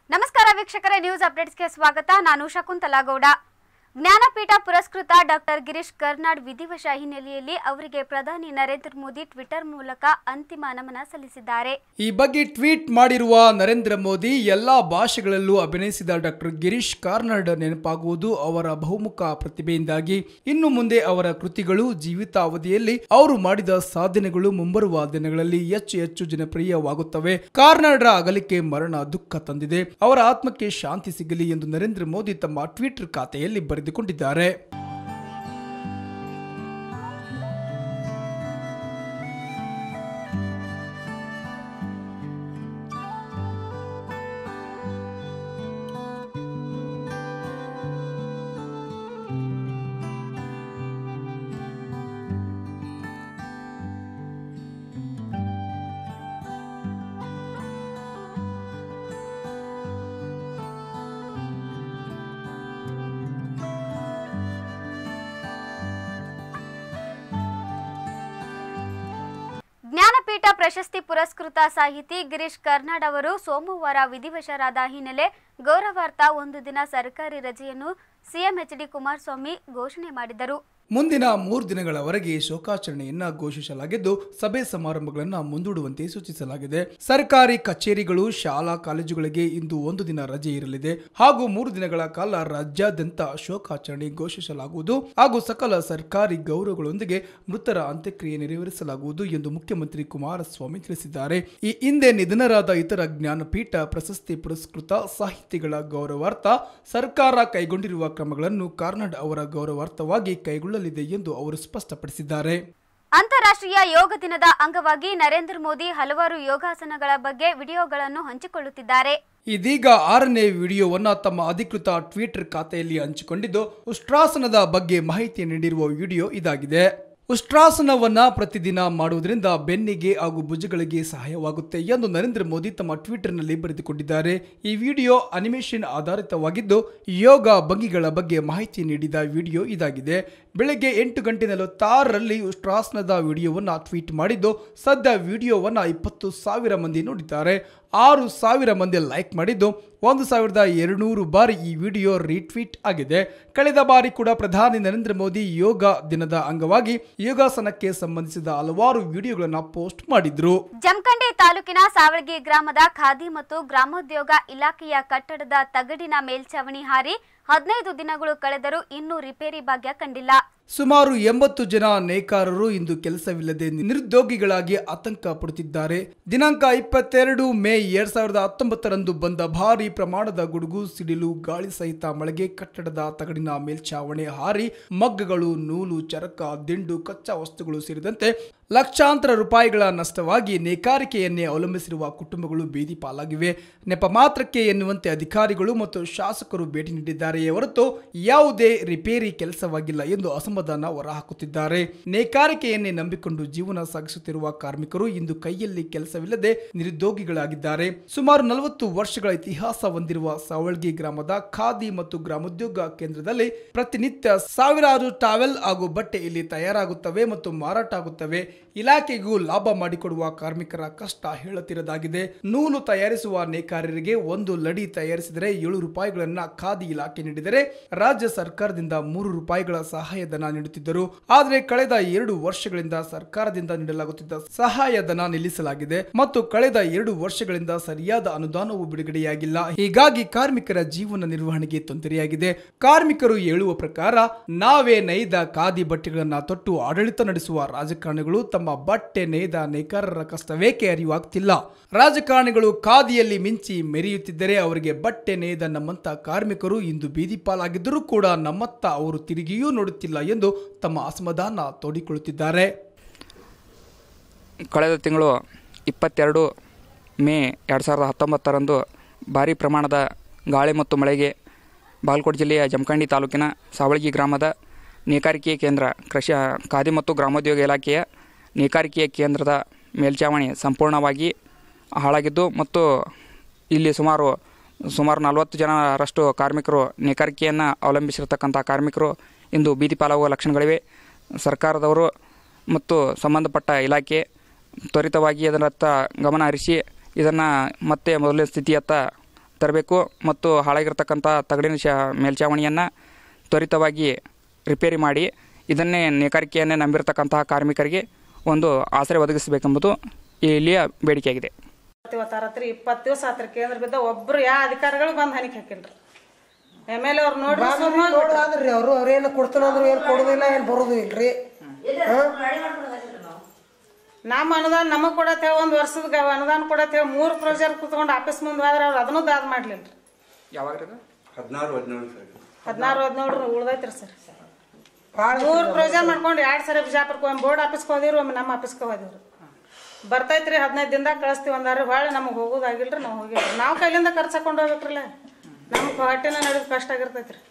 ನಮಸ್ಕಾರ ವೀಕ್ಷಕರೇ ನ್ಯೂಸ್ ಅಪ್ಡೇಟ್ಸ್ಗೆ ಸ್ವಾಗತ ನಾನು ಶಕುಂತಲಾ ಗೌಡ ಜ್ಞಾನಪೀಠ ಪುರಸ್ಕೃತ ಡಾಕ್ಟರ್ ಗಿರೀಶ್ ಕರ್ನಾಡ್ ವಿಧಿವಶ ಹಿನ್ನೆಲೆಯಲ್ಲಿ ಅವರಿಗೆ ಪ್ರಧಾನಿ ನರೇಂದ್ರ ಮೋದಿ ಟ್ವಿಟರ್ ಮೂಲಕ ಅಂತಿಮ ನಮನ ಸಲ್ಲಿಸಿದ್ದಾರೆ ಈ ಬಗ್ಗೆ ಟ್ವೀಟ್ ಮಾಡಿರುವ ನರೇಂದ್ರ ಮೋದಿ ಎಲ್ಲಾ ಭಾಷೆಗಳಲ್ಲೂ ಅಭಿನಯಿಸಿದ ಡಾಕ್ಟರ್ ಗಿರೀಶ್ ಕಾರ್ನಾಡ್ ನೆನಪಾಗುವುದು ಅವರ ಬಹುಮುಖ ಪ್ರತಿಭೆಯಿಂದಾಗಿ ಇನ್ನು ಮುಂದೆ ಅವರ ಕೃತಿಗಳು ಜೀವಿತಾವಧಿಯಲ್ಲಿ ಅವರು ಮಾಡಿದ ಸಾಧನೆಗಳು ಮುಂಬರುವ ದಿನಗಳಲ್ಲಿ ಹೆಚ್ಚು ಹೆಚ್ಚು ಜನಪ್ರಿಯವಾಗುತ್ತವೆ ಕಾರ್ನಾಡ್ರ ಅಗಲಿಕೆ ಮರಣ ದುಃಖ ತಂದಿದೆ ಅವರ ಆತ್ಮಕ್ಕೆ ಶಾಂತಿ ಸಿಗಲಿ ಎಂದು ನರೇಂದ್ರ ಮೋದಿ ತಮ್ಮ ಟ್ವಿಟರ್ ಖಾತೆಯಲ್ಲಿ ಬರೆದುಕೊಂಡಿದ್ದಾರೆ ಜ್ಞಾನಪೀಠ ಪ್ರಶಸ್ತಿ ಪುರಸ್ಕೃತ ಸಾಹಿತಿ ಗಿರೀಶ್ ಕರ್ನಾಡ್ ಅವರು ಸೋಮವಾರ ವಿಧಿವಶರಾದ ಹಿನ್ನೆಲೆ ಗೌರವಾರ್ಥ ಒಂದು ದಿನ ಸರ್ಕಾರಿ ರಜೆಯನ್ನು ಸಿಎಂ ಎಚ್ ಡಿ ಕುಮಾರಸ್ವಾಮಿ ಘೋಷಣೆ ಮಾಡಿದರು ಮುಂದಿನ ಮೂರು ದಿನಗಳವರೆಗೆ ಶೋಕಾಚರಣೆಯನ್ನ ಘೋಷಿಸಲಾಗಿದ್ದು ಸಭೆ ಸಮಾರಂಭಗಳನ್ನ ಮುಂದೂಡುವಂತೆ ಸೂಚಿಸಲಾಗಿದೆ ಸರ್ಕಾರಿ ಕಚೇರಿಗಳು ಶಾಲಾ ಕಾಲೇಜುಗಳಿಗೆ ಇಂದು ಒಂದು ದಿನ ರಜೆ ಇರಲಿದೆ ಹಾಗೂ ಮೂರು ದಿನಗಳ ಕಾಲ ರಾಜ್ಯಾದ್ಯಂತ ಶೋಕಾಚರಣೆ ಘೋಷಿಸಲಾಗುವುದು ಹಾಗೂ ಸಕಲ ಸರ್ಕಾರಿ ಗೌರವಗಳೊಂದಿಗೆ ಮೃತರ ಅಂತ್ಯಕ್ರಿಯೆ ನೆರವೇರಿಸಲಾಗುವುದು ಎಂದು ಮುಖ್ಯಮಂತ್ರಿ ಕುಮಾರಸ್ವಾಮಿ ತಿಳಿಸಿದ್ದಾರೆ ಈ ಹಿಂದೆ ನಿಧನರಾದ ಇತರ ಜ್ಞಾನಪೀಠ ಪ್ರಶಸ್ತಿ ಪುರಸ್ಕೃತ ಸಾಹಿತಿಗಳ ಗೌರವಾರ್ಥ ಸರ್ಕಾರ ಕೈಗೊಂಡಿರುವ ಕ್ರಮಗಳನ್ನು ಕಾರ್ನಾಡ್ ಅವರ ಗೌರವಾರ್ಥವಾಗಿ ಕೈಗೊಳ್ಳಲಿದೆ ಎಂದು ಅವರು ಸ್ಪಷ್ಟಪಡಿಸಿದ್ದಾರೆ ಅಂತಾರಾಷ್ಟ್ರೀಯ ಯೋಗ ದಿನದ ಅಂಗವಾಗಿ ನರೇಂದ್ರ ಮೋದಿ ಹಲವಾರು ಯೋಗಾಸನಗಳ ಬಗ್ಗೆ ವಿಡಿಯೋಗಳನ್ನು ಹಂಚಿಕೊಳ್ಳುತ್ತಿದ್ದಾರೆ ಇದೀಗ ಆರನೇ ವಿಡಿಯೋವನ್ನ ತಮ್ಮ ಅಧಿಕೃತ ಟ್ವಿಟರ್ ಖಾತೆಯಲ್ಲಿ ಹಂಚಿಕೊಂಡಿದ್ದು ಉಷ್ಟ್ರಾಸನದ ಬಗ್ಗೆ ಮಾಹಿತಿ ನೀಡಿರುವ ವಿಡಿಯೋ ಇದಾಗಿದೆ ಉಷ್ಟ್ರಾಸನವನ್ನ ಪ್ರತಿದಿನ ಮಾಡುವುದರಿಂದ ಬೆನ್ನಿಗೆ ಹಾಗೂ ಭುಜಗಳಿಗೆ ಸಹಾಯವಾಗುತ್ತೆ ಎಂದು ನರೇಂದ್ರ ಮೋದಿ ತಮ್ಮ ಟ್ವಿಟರ್ನಲ್ಲಿ ಬರೆದುಕೊಂಡಿದ್ದಾರೆ ಈ ವಿಡಿಯೋ ಅನಿಮೇಷನ್ ಆಧಾರಿತವಾಗಿದ್ದು ಯೋಗ ಭಂಗಿಗಳ ಬಗ್ಗೆ ಮಾಹಿತಿ ನೀಡಿದ ವಿಡಿಯೋ ಇದಾಗಿದೆ ಬೆಳಗ್ಗೆ ಎಂಟು ಗಂಟೆ ನಲವತ್ತಾರರಲ್ಲಿ ಉಷ್ಟ್ರಾಸನದ ವಿಡಿಯೋವನ್ನ ಟ್ವೀಟ್ ಮಾಡಿದ್ದು ಸದ್ಯ ವಿಡಿಯೋವನ್ನ ಇಪ್ಪತ್ತು ಸಾವಿರ ಮಂದಿ ನೋಡಿದ್ದಾರೆ ಆರು ಸಾವಿರ ಮಂದಿ ಲೈಕ್ ಮಾಡಿದ್ದು ಒಂದು ಸಾವಿರದ ಎರಡುನೂರು ಬಾರಿ ಈ ವಿಡಿಯೋ ರೀಟ್ವೀಟ್ ಆಗಿದೆ ಕಳೆದ ಬಾರಿ ಕೂಡ ಪ್ರಧಾನಿ ನರೇಂದ್ರ ಮೋದಿ ಯೋಗ ದಿನದ ಅಂಗವಾಗಿ ಯೋಗಾಸನಕ್ಕೆ ಸಂಬಂಧಿಸಿದ ಹಲವಾರು ವಿಡಿಯೋಗಳನ್ನು ಪೋಸ್ಟ್ ಮಾಡಿದ್ರು ಜಮಖಂಡಿ ತಾಲೂಕಿನ ಸಾವಳಗಿ ಗ್ರಾಮದ ಖಾದಿ ಮತ್ತು ಗ್ರಾಮೋದ್ಯೋಗ ಇಲಾಖೆಯ ಕಟ್ಟಡದ ತಗಡಿನ ಮೇಲ್ಛಾವಣಿ ಹಾರಿ ಹದಿನೈದು ದಿನಗಳು ಕಳೆದರೂ ಇನ್ನೂ ರಿಪೇರಿ ಭಾಗ್ಯ ಕಂಡಿಲ್ಲ ಸುಮಾರು ಎಂಬತ್ತು ಜನ ನೇಕಾರರು ಇಂದು ಕೆಲಸವಿಲ್ಲದೆ ನಿರುದ್ಯೋಗಿಗಳಾಗಿ ಆತಂಕ ಪಡುತ್ತಿದ್ದಾರೆ ದಿನಾಂಕ ಇಪ್ಪತ್ತೆರಡು ಮೇ ಎರಡ್ ಸಾವಿರದ ಹತ್ತೊಂಬತ್ತರಂದು ಬಂದ ಭಾರಿ ಪ್ರಮಾಣದ ಗುಡುಗು ಸಿಡಿಲು ಗಾಳಿ ಸಹಿತ ಮಳೆಗೆ ಕಟ್ಟಡದ ತಗಡಿನ ಮೇಲ್ಛಾವಣಿ ಹಾರಿ ಮಗ್ಗಗಳು ನೂಲು ಚರಕ ದಿಂಡು ಕಚ್ಚಾ ವಸ್ತುಗಳು ಸೇರಿದಂತೆ ಲಕ್ಷಾಂತರ ರೂಪಾಯಿಗಳ ನಷ್ಟವಾಗಿ ನೇಕಾರಿಕೆಯನ್ನೇ ಅವಲಂಬಿಸಿರುವ ಕುಟುಂಬಗಳು ಬೀದಿ ಪಾಲಾಗಿವೆ ನೆಪ ಮಾತ್ರಕ್ಕೆ ಎನ್ನುವಂತೆ ಅಧಿಕಾರಿಗಳು ಮತ್ತು ಶಾಸಕರು ಭೇಟಿ ನೀಡಿದ್ದಾರೆಯೇ ಹೊರತು ಯಾವುದೇ ರಿಪೇರಿ ಕೆಲಸವಾಗಿಲ್ಲ ಎಂದು ಅಸಮಾಧಾನ ಹೊರಹಾಕುತ್ತಿದ್ದಾರೆ ನೇಕಾರಿಕೆಯನ್ನೇ ನಂಬಿಕೊಂಡು ಜೀವನ ಸಾಗಿಸುತ್ತಿರುವ ಕಾರ್ಮಿಕರು ಇಂದು ಕೈಯಲ್ಲಿ ಕೆಲಸವಿಲ್ಲದೆ ನಿರುದ್ಯೋಗಿಗಳಾಗಿದ್ದಾರೆ ಸುಮಾರು ನಲವತ್ತು ವರ್ಷಗಳ ಇತಿಹಾಸ ಹೊಂದಿರುವ ಸಾವಳ್ಗಿ ಗ್ರಾಮದ ಖಾದಿ ಮತ್ತು ಗ್ರಾಮೋದ್ಯೋಗ ಕೇಂದ್ರದಲ್ಲಿ ಪ್ರತಿನಿತ್ಯ ಸಾವಿರಾರು ಟಾವೆಲ್ ಹಾಗೂ ಬಟ್ಟೆ ಇಲ್ಲಿ ತಯಾರಾಗುತ್ತವೆ ಮತ್ತು ಮಾರಾಟ ಆಗುತ್ತವೆ ಇಲಾಖೆಗೂ ಲಾಭ ಮಾಡಿಕೊಡುವ ಕಾರ್ಮಿಕರ ಕಷ್ಟ ಹೇಳುತ್ತಿರದಾಗಿದೆ ನೂಲು ತಯಾರಿಸುವ ನೇಕಾರರಿಗೆ ಒಂದು ಲಡಿ ತಯಾರಿಸಿದರೆ ಏಳು ರೂಪಾಯಿಗಳನ್ನ ಖಾದಿ ಇಲಾಖೆ ನೀಡಿದರೆ ರಾಜ್ಯ ಸರ್ಕಾರದಿಂದ ಮೂರು ರೂಪಾಯಿಗಳ ಸಹಾಯಧನ ನೀಡುತ್ತಿದ್ದರು ಆದರೆ ಕಳೆದ ಎರಡು ವರ್ಷಗಳಿಂದ ಸರ್ಕಾರದಿಂದ ನೀಡಲಾಗುತ್ತಿದ್ದ ಸಹಾಯಧನ ನಿಲ್ಲಿಸಲಾಗಿದೆ ಮತ್ತು ಕಳೆದ ಎರಡು ವರ್ಷಗಳಿಂದ ಸರಿಯಾದ ಅನುದಾನವು ಬಿಡುಗಡೆಯಾಗಿಲ್ಲ ಹೀಗಾಗಿ ಕಾರ್ಮಿಕರ ಜೀವನ ನಿರ್ವಹಣೆಗೆ ತೊಂದರೆಯಾಗಿದೆ ಕಾರ್ಮಿಕರು ಹೇಳುವ ಪ್ರಕಾರ ನಾವೇ ನೈದ ಖಾದಿ ಬಟ್ಟೆಗಳನ್ನ ತೊಟ್ಟು ಆಡಳಿತ ನಡೆಸುವ ರಾಜಕಾರಣಿಗಳು ತಮ್ಮ ಬಟ್ಟೆ ನೇಯ್ದ ನೇಕಾರರ ಕಷ್ಟವೇಕೆ ಅರಿವಾಗ್ತಿಲ್ಲ ರಾಜಕಾರಣಿಗಳು ಖಾದಿಯಲ್ಲಿ ಮಿಂಚಿ ಮೆರೆಯುತ್ತಿದ್ದರೆ ಅವರಿಗೆ ಬಟ್ಟೆ ನೇಯ್ದ ನಮ್ಮಂತ ಕಾರ್ಮಿಕರು ಇಂದು ಬೀದಿ ಪಾಲಾಗಿದ್ದರೂ ಕೂಡ ನಮ್ಮತ್ತ ಅವರು ತಿರುಗಿಯೂ ನೋಡುತ್ತಿಲ್ಲ ಎಂದು ತಮ್ಮ ಅಸಮಾಧಾನ ತೋಡಿಕೊಳ್ಳುತ್ತಿದ್ದಾರೆ ಕಳೆದ ತಿಂಗಳು ಇಪ್ಪತ್ತೆರಡು ಮೇ ಎರಡು ಸಾವಿರದ ಹತ್ತೊಂಬತ್ತರಂದು ಭಾರೀ ಪ್ರಮಾಣದ ಗಾಳಿ ಮತ್ತು ಮಳೆಗೆ ಬಾಗಲಕೋಟೆ ಜಿಲ್ಲೆಯ ಜಮಖಂಡಿ ತಾಲೂಕಿನ ಸಾವಳಗಿ ಗ್ರಾಮದ ನೇಕಾರಿಕೆ ಕೇಂದ್ರ ಕೃಷಿ ಖಾದಿ ಮತ್ತು ಗ್ರಾಮೋದ್ಯೋಗ ಇಲಾಖೆಯ ನೇಕಾರಿಕೆಯ ಕೇಂದ್ರದ ಮೇಲ್ಛಾವಣಿ ಸಂಪೂರ್ಣವಾಗಿ ಹಾಳಾಗಿದ್ದು ಮತ್ತು ಇಲ್ಲಿ ಸುಮಾರು ಸುಮಾರು ನಲವತ್ತು ಜನರಷ್ಟು ಕಾರ್ಮಿಕರು ನೇಕಾರಿಕೆಯನ್ನು ಅವಲಂಬಿಸಿರ್ತಕ್ಕಂಥ ಕಾರ್ಮಿಕರು ಇಂದು ಬೀದಿ ಪಾಲಾಗುವ ಲಕ್ಷಣಗಳಿವೆ ಸರ್ಕಾರದವರು ಮತ್ತು ಸಂಬಂಧಪಟ್ಟ ಇಲಾಖೆ ತ್ವರಿತವಾಗಿ ಅದರತ್ತ ಗಮನ ಹರಿಸಿ ಇದನ್ನು ಮತ್ತೆ ಮೊದಲನೇ ಸ್ಥಿತಿಯತ್ತ ತರಬೇಕು ಮತ್ತು ಹಾಳಾಗಿರ್ತಕ್ಕಂಥ ತಗಡಿನ ಶ ಮೇಲ್ಛಾವಣಿಯನ್ನು ತ್ವರಿತವಾಗಿ ರಿಪೇರಿ ಮಾಡಿ ಇದನ್ನೇ ನೇಕಾರಿಕೆಯನ್ನೇ ನಂಬಿರತಕ್ಕಂತಹ ಕಾರ್ಮಿಕರಿಗೆ ಒಂದು ಆಸರೆ ಒದಗಿಸಬೇಕೆಂಬುದು ಇಲ್ಲಿಯ ಬೇಡಿಕೆಯಾಗಿದೆ ಇವತ್ತಾರತ್ರಿ ಇಪ್ಪತ್ತು ದಿವಸ ಆತ್ರಿ ಕೇಂದ್ರ ಬಿದ್ದ ಒಬ್ರು ಯಾವ ಅಧಿಕಾರಿಗಳು ಬಂದು ಹನಿಕ್ ಹಾಕಿಲ್ರಿ ಎಮ್ ಎಲ್ ಅವ್ರು ನೋಡ್ರಿ ಸುಮ್ಮ ನೋಡ್ರಿ ಅವರು ಅವ್ರೇನು ಕೊಡ್ತಾನಂದ್ರು ಏನು ಕೊಡೋದಿಲ್ಲ ಏನು ಬರೋದು ಇಲ್ರಿ ನಮ್ಮ ಅನುದಾನ ನಮಗೆ ಕೊಡತ್ತೇವೆ ಒಂದು ವರ್ಷದ ಗ- ಅನುದಾನ ಕೊಡತ್ತೇವೆ ಮೂರು ಪ್ರೊಜೆಕ್ಟ್ ಕುತ್ಕೊಂಡು ಆಫೀಸ್ ಮುಂದೆ ಹೋದ್ರೆ ಅವ್ರು ಅದನ್ನೂ ದಾದ ಮಾಡ್ಲಿಲ್ಲ ರೀ ಯಾವಾಗ ಹದಿನಾರು ಹದಿನೇಳು ಸರ್ ಹದಿನಾರು ಹದಿನೇಳು ಉಳ್ದೈತ್ರಿ ಸರ್ ಮೂರು ಪ್ರೊಜೆಕ್ಟ್ ಮಾಡ್ಕೊಂಡು ಎರಡು ಸರಿ ಬಿಜಾಪುರಕ್ಕೆ ಒಮ್ಮೆ ಬೋರ್ಡ್ ಆಫೀಸ್ಗೆ ಹೋದಿವ್ರಿ ಒಮ್ಮೆ ನಮ್ಮ ಆಫೀಸ್ಗೆ ಹೋದಿವ್ರಿ ಬರ್ತೈತ್ರಿ ಹದಿನೈದು ದಿನದಾಗ ಕಳಿಸ್ತೀವಿ ಅಂದಾರ ಹೊಳ್ಳಿ ನಮಗೆ ಹೋಗೋದಾಗಿಲ್ರಿ ನಾವು ಹೋಗಿಲ್ರಿ ನಾವು ಕೈಲಿಂದ ಖರ್ಚು ಹಾಕೊಂಡು ಹೋಗ್ಬೇಕ್ರಲ್ಲ ನಮ್ಗೆ ಹೊಟ್ಟೆನ ನಡೆದು ಕಷ್ಟ ಆಗಿರ್ತೈತ್ರಿ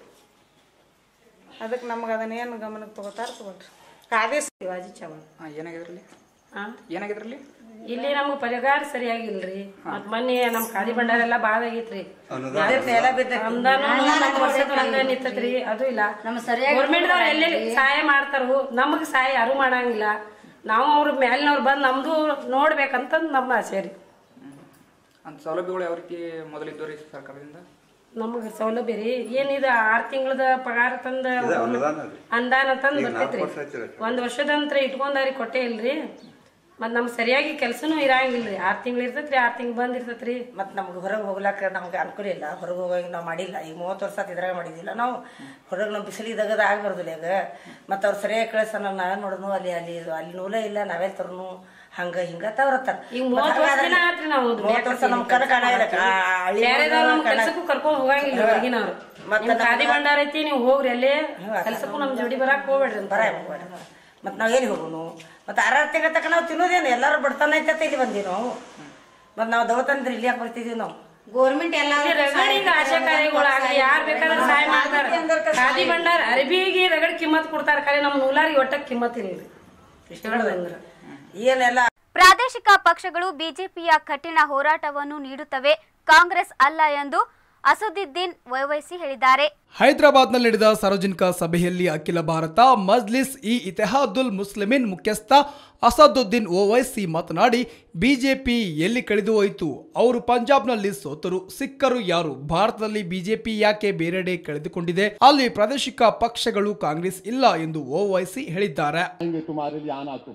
ಅದಕ್ಕೆ ನಮ್ಗೆ ಅದನ್ನ ಏನು ಗಮನಕ್ಕೆ ತಗೋತಾರ ತಗೋರಿ ಕಾದೇ ಶಿವಾಜಿ ಚೌಹಾಣ್ ಏನಾಗಿದ್ರಲ್ಲಿ ಆ? ಏನಾಗಿದ್ರಲ್ಲಿ ಇಲ್ಲಿ ನಮ್ಗೆ ಪರಿಹಾರ ಸರಿಯಾಗಿಲ್ರಿ ಮತ್ ಮೊನ್ನೆ ನಮ್ ಖಾದಿ ಭಂಡಾರ ಎಲ್ಲಾ ಬಾಳ ಆಗೈತ್ರಿ ಅನುದಾನ ನಮ್ ವರ್ಷದ ಹಂಗ ನಿಂತತ್ರಿ ಅದು ಇಲ್ಲ ಗೌರ್ಮೆಂಟ್ ದವ್ರ ಎಲ್ಲೆಲ್ಲಿ ಸಹಾಯ ಮಾಡ್ತಾರು ನಮಗ್ ಸಹಾಯ ಯಾರು ಮಾಡಂಗಿಲ್ಲ ನಾವು ಅವ್ರ ಮ್ಯಾಲಿನವ್ರು ಬಂದ್ ನಮ್ದು ನೋಡ್ಬೇಕಂತ ನಮ್ಮ ಆಸೆ ರೀ ಅಂತ ಸೌಲಭ್ಯಗಳು ಯಾವ ರೀತಿ ಮೊದಲಿದ್ದು ರೀ ಸರ್ಕಾರದಿಂದ ನಮಗ ಸೌಲಭ್ಯ ರೀ ಏನಿದ ಆರ್ ತಿಂಗಳದ ಪಗಾರ ತಂದ ಅನುದಾನ ರೀ. ಅನುದಾನ ತಂದ್ ಈಗ ನಾಲ್ಕು ಬರ್ತೈತ್ರಿ ವರ್ಷ ಆಯ್ತಿಲ್ಲ ಒಂದ್ ವರ್ಷದಂತ್ರ ಇಟ್ಕೊಂಡಾರಿ ಕೊಟ್ಟೆ ಇಲ್ರಿ ಮತ್ ನಮ್ಗ್ ಸರಿಯಾಗಿ ಕೆಲ್ಸನೂ ಇರಂಗಿಲ್ರಿ ಆರ್ ತಿಂಗಳು ಇರ್ತೈತ್ರಿ ಆರ್ ತಿಂಗ್ ಬಂದ್ ಇರ್ತೈತ್ರಿ ಮತ್ತು ನಮ್ಗೆ ಹೊರಗೆ ಹೋಗ್ಲಾಕ ನಮ್ಗೆ ಅನುಕೂಲ ಇಲ್ಲ ಹೊರಗೆ ಹೋಗಂಗೆ ನಾವು ಮಾಡಿಲ್ಲ ಈಗ ಮೂವತ್ತು ವರ್ಷ ಆತ್ ಇದ್ರಾಗ ಮಾಡಿದ್ದಿಲ್ಲ ನಾವು ಹೊರಗೆ ನಾವು ಬಿಸಿಲಿದಾಗ ಆಗ್ಬಾರ್ದಿಲ್ಲ ಈಗ ಮತ್ತು ಅವ್ರು ಸರಿಯಾಗಿ ಕಳಿಸ್ತಾರ ನಾವೇ ನೋಡಿದ್ನು ಅಲ್ಲಿ ಅಲ್ಲಿ ಇದು ಅಲ್ಲಿ ನೂಲೇ ಇಲ್ಲ ನಾವೇ ತರ್ನು ಹಂಗ ಹಿಂಗ ತವ್ರತ್ತಾರ ಈಗ ಮೂವತ್ತ್ ವರ್ಷ ದಿನ ಆತ್ರಿ ನಾವು ಮೂವತ್ತು ವರ್ಷ ನಮ್ ಕನ ಕಾಣ ಇಲ್ಲ ಬೇರೆದವ್ರು ನಮ್ ಕೆಲ್ಸಕ್ಕೂ ಕರ್ಕೊಂಡ್ ಹೋಗಂಗಿಲ್ಲ ಹೊರಗಿನವ್ರು ನಿಮ್ ಖಾದಿ ಭಂಡಾರ ಐತಿ ನೀವು ಹೋಗ್ರಿ ಅಲ್ಲೇ ಕೆಲ್ಸಕ್ಕೂ ನಮ್ ಜೋಡಿ ಬರಾಕ್ ಹೋಗ್ಬೇಡ್ರಿ ಅಂತ ಮತ್ತು ನಾವು ಎಲ್ಲಿ ಹೋಗುನು ಮತ್ತು ಆರು ತಿಂಗಳ ತನಕ ನಾವು ತಿನ್ನೋದೇನು ಎಲ್ಲರೂ ಬಡ್ತಾನ ಐತತ್ತೆ ಇಲ್ಲಿ ಬಂದೀವಿ ನಾವು ಮತ್ತು ನಾವು ದವತಂದ್ರೆ ಇಲ್ಲಿ ಯಾಕೆ ಬರ್ತಿದೀವಿ ನಾವು ಗೋರ್ಮೆಂಟ್ ಎಲ್ಲ ಇಲ್ಲಿ ರಗಡಿಗೆ ಆಶಾ ಕಾರ್ಯಗಳಾಗ್ಲಿ ಯಾರ್ ಬೇಕಾದ್ರೆ ಸಹಾಯ ಮಾಡ್ತಾರ ಖಾದಿ ಭಂಡಾರ ಅರಬಿಗೆ ರಗಡ್ ಕಿಮ್ಮತ್ ಕೊಡ್ತಾರ ಖಾಲಿ ನಮ್ ನೂಲಾರಿಗೆ ಒಟ್ಟ ಕಿಮ್ಮತ್ ಇಲ್ರಿ ಹೇಳೋದಂದ್ರ ಏನೆಲ್ಲ ಪ್ರಾದೇಶಿಕ ಪಕ್ಷಗಳು ಬಿಜೆಪಿಯ ಕಠಿಣ ಹೋರಾಟವನ್ನು ನೀಡುತ್ತವೆ ಕಾಂಗ್ರೆಸ್ ಅಲ್ಲ ಎಂದು ಅಸದುದ್ದೀನ್ ವೈವೈಸಿ ಹೇಳಿದ್ದಾರೆ ಹೈದರಾಬಾದ್ನಲ್ಲಿ ನಡೆದ ಸಾರ್ವಜನಿಕ ಸಭೆಯಲ್ಲಿ ಅಖಿಲ ಭಾರತ ಮಜ್ಲಿಸ್ ಇ ಇತಿಹಾದುಲ್ ಮುಸ್ಲಿಮಿನ್ ಮುಖ್ಯಸ್ಥ ಅಸದುದ್ದೀನ್ ಓವೈಸಿ ಮಾತನಾಡಿ ಬಿಜೆಪಿ ಎಲ್ಲಿ ಕಳೆದು ಹೋಯಿತು ಅವರು ಪಂಜಾಬ್ನಲ್ಲಿ ಸೋತರು ಸಿಕ್ಕರು ಯಾರು ಭಾರತದಲ್ಲಿ ಬಿಜೆಪಿ ಯಾಕೆ ಬೇರೆಡೆ ಕಳೆದುಕೊಂಡಿದೆ ಅಲ್ಲಿ ಪ್ರಾದೇಶಿಕ ಪಕ್ಷಗಳು ಕಾಂಗ್ರೆಸ್ ಇಲ್ಲ ಎಂದು ಓವೈಸಿ ಹೇಳಿದ್ದಾರೆ आएंगे तुम्हारे लिए आना तुम